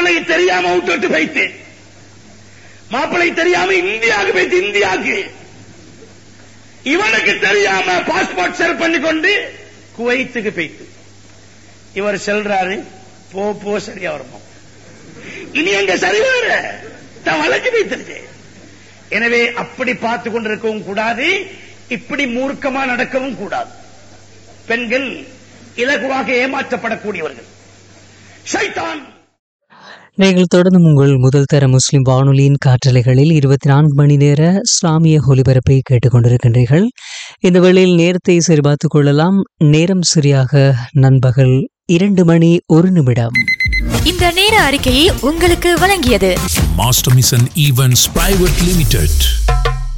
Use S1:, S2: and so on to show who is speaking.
S1: மாப்பிள்ளை தெரியாம விட்டு விட்டு போயிட்டு மாப்பிள்ளை தெரியாம இந்தியாவுக்கு போயிட்டு இந்தியாவுக்கு இவனுக்கு தெரியாம பாஸ்போர்ட் செல் பண்ணி கொண்டு குவைத்துக்கு போயிட்டு இவர் செல்றாரு போ போ சரியா வருமா இனி எங்க சரி வர நான் வழக்கு வைத்திருக்கு எனவே அப்படி பார்த்து கொண்டிருக்கவும் கூடாது இப்படி மூர்க்கமா நடக்கவும் கூடாது பெண்கள் இலகுவாக ஏமாற்றப்படக்கூடியவர்கள் ஷைத்தான்
S2: நீங்கள் தொடர்ந்து உங்கள் முதல் தர முஸ்லிம் வானொலியின் காற்றலைகளில் இருபத்தி நான்கு மணி நேர இஸ்லாமிய ஒலிபரப்பை கேட்டுக்கொண்டிருக்கின்றீர்கள் இந்த வேளையில் நேரத்தை சரிபார்த்துக் கொள்ளலாம் நேரம் சரியாக நண்பகல் இரண்டு மணி ஒரு நிமிடம்
S3: இந்த நேர அறிக்கையை உங்களுக்கு வழங்கியது
S4: Master Mission Events Private Limited.